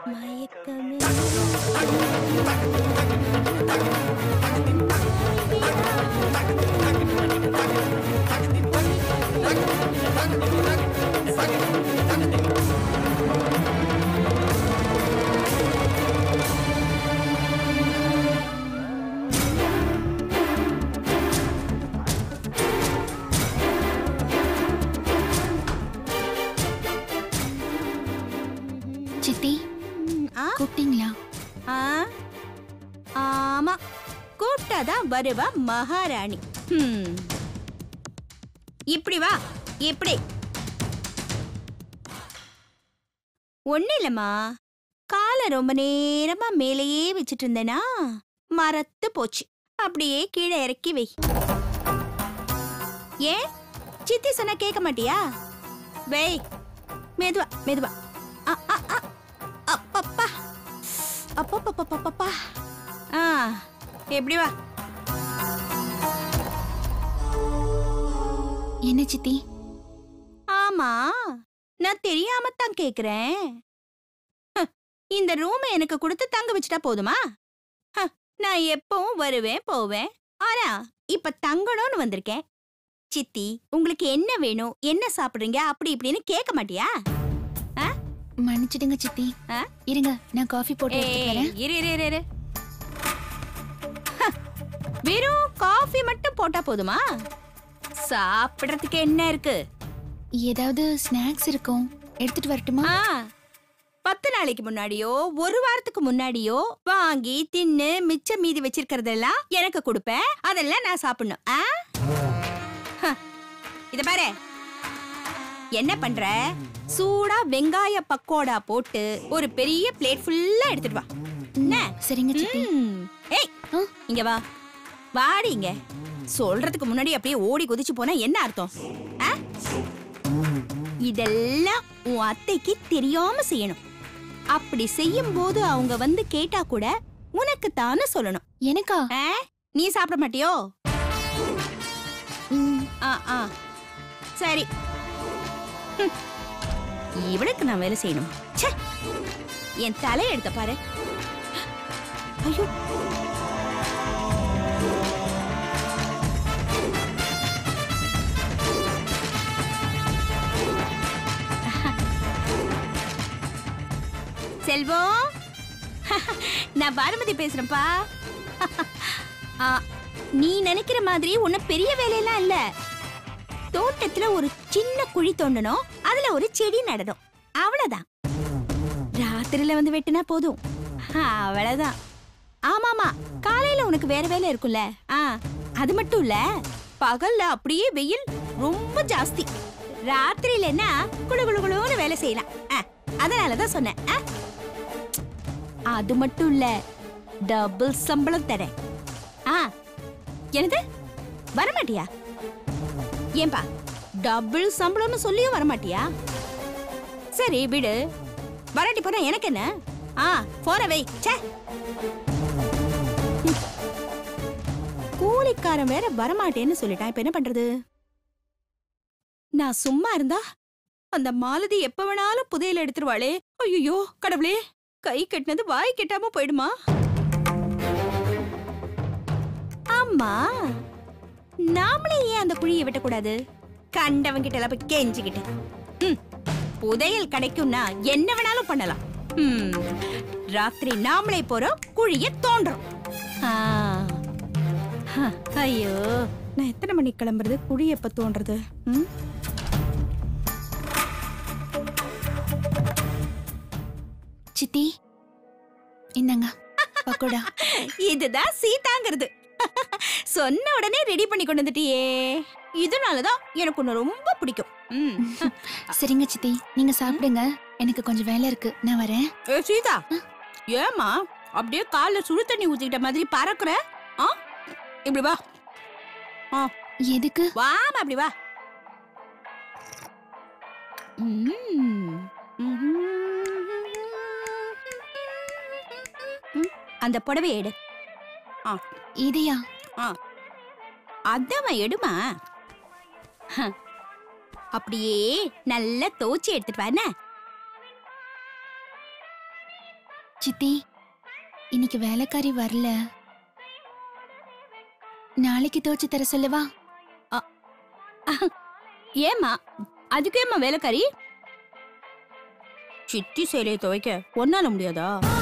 மயக்கமே சித்தி ஆ கூப்பிட்டீங்களா ஆ ஆமா கூப்பிட்டாதான் வருவா மகாராணி ஹம். இப்படி வா இப்படி ஒண்ணு இல்லம்மா காலை ரொம்ப நேரமா மேலேயே வச்சிட்டு இருந்தேனா மரத்து போச்சு அப்படியே கீழே இறக்கி வை ஏன் சித்தி சொன்னா கேட்க மாட்டியா வை மெதுவா மெதுவா அ, அ, அ. அப்பப்பா அப்பப்பப்பப்பப்பா ஆ எப்படி வா என்ன சித்தி ஆமா நான் தெரியாம தான் கேக்குறேன் ஹ, இந்த ரூமை எனக்கு கொடுத்து தங்க வச்சுட்டா போதுமா ஹ, நான் எப்பவும் வருவேன் போவேன் ஆனா இப்ப தங்கணும்னு வந்திருக்கேன் சித்தி உங்களுக்கு என்ன வேணும் என்ன சாப்பிடுறீங்க அப்படி இப்படின்னு கேட்க மாட்டியா மன்னிச்சிடுங்க சித்தி ஆ? இருங்க நான் காஃபி போட்டு எடுத்துட்டு ஏய், வரேன் இரு இரு இரு இரு ஹ, வெறும் காஃபி மட்டும் போட்டா போதுமா சாப்பிடுறதுக்கு என்ன இருக்கு ஏதாவது ஸ்நாக்ஸ் இருக்கும் எடுத்துட்டு வரட்டுமா ஆ பத்து நாளைக்கு முன்னாடியோ ஒரு வாரத்துக்கு முன்னாடியோ வாங்கி தின்னு மிச்சம் மீதி வச்சிருக்கிறதெல்லாம் எனக்கு கொடுப்பேன் அதெல்லாம் நான் சாப்பிடணும் ஆ? ஹ, இத பாரு என்ன பண்ற சூடா வெங்காய பக்கோடா போட்டு ஒரு பெரிய பிளேட் ஃபுல்லா எடுத்துட்டு வா என்ன சரிங்க சித்தி ம். ஏய் ஆ? இங்க வா வாடி இங்க சொல்றதுக்கு முன்னாடி அப்படியே ஓடி குதிச்சு போனா என்ன அர்த்தம் ஆ? இதெல்லாம் உன் அத்தைக்கு தெரியாம செய்யணும் அப்படி செய்யும் போது அவங்க வந்து கேட்டா கூட உனக்கு தானே சொல்லணும் எனக்கா ஆ? நீ சாப்பிட மாட்டியோ ம், ஆ ஆ சரி ஹம். இவளுக்கு நான் வேலை செய்யணும் ச்சே என் தலை எடுத்த பாரு ஐயோ செல்வம் நான் பானுமதி பேசுறேன்ப்பா ஆ, நீ நினைக்கிற மாதிரி உன்ன பெரிய வேலையெல்லாம் இல்ல தோட்டத்துல ஒரு சின்ன குழி தோண்டணும் அதுல ஒரு செடி நடணும் அவ்வளவுதான் ராத்திரில வந்து வெட்டினா போதும் அவ்வளவுதான் ஆமாமா காலையில உனக்கு வேற வேலை இருக்கும்ல ஆ அது மட்டும் இல்ல பகல்ல அப்படியே வெயில் ரொம்ப ஜாஸ்தி ராத்திரியில என்ன குளு குளு குளுன்னு வேலை செய்யலாம் ஆ, அதனாலதான் சொன்னேன் ஆ? அது மட்டும் இல்ல டபுள் சம்பளம் தரேன் ஆ என்னது வரமாட்டியா ஏன்பா டபுள் சம்பளம்னு சொல்லியும் வரமாட்டியா சரி விடு வராட்டி போனா எனக்கு என்ன ஆ போன வை ச்சே ம். கூலிக்காரன் வேற வரமாட்டேன்னு சொல்லிட்டான் இப்ப என்ன பண்றது நான் சும்மா இருந்தா அந்த மாலதி எப்ப வேணாலும் புதையல எடுத்துருவாளே ஐயோ கடவுளே கை கட்டினது வாய் கெட்டாம போயிடுமா ஆமா நாமளே ஏன் அந்த குழியை வெட்டக்கூடாது கண்டவன் கிட்ட எல்லாம் போய் கெஞ்சிக்கிட்டு ம், புதையல் கிடைக்கும்னா என்ன வேணாலும் பண்ணலாம் ம், ராத்திரி நாமளே போறோம் குழிய தோன்றோம் ஆ. ஹ, ஐயோ நான் எத்தனை மணிக்கு கிளம்புறது குழி எப்ப தோன்றது ம்? சித்தி இந்தாங்க பக்கோடா இதுதான் சீதாங்கிறது சொன்ன உடனே ரெடி பண்ணி கொண்டு வந்துட்டியே இதனாலதான் எனக்கு உன்னை ரொம்ப பிடிக்கும் ம். சரிங்க சித்தி நீங்க சாப்பிடுங்க எனக்கு கொஞ்சம் வேலை இருக்கு நான் வரேன் ஏ சீதா ஏமா அப்படியே கால்ல சுடு தண்ணி ஊத்திக்கிட்ட மாதிரி பறக்குற ஆ இப்படி வா எதுக்கு வாமா அப்படி வா ம். ம். அந்த புடவை எடு இதையா அதவ எடுமா ஹ. அப்படியே நல்லா தோச்சி எடுத்துட்டு வா என்ன சித்தி இன்னைக்கு வேலைக்காரி வரல நாளைக்கு துவைச்சு தர சொல்லவா ஏமா அதுக்கு ஏமா வேலைக்காரி சித்தி சேலையை துவைக்க ஒன்னால முடியாதா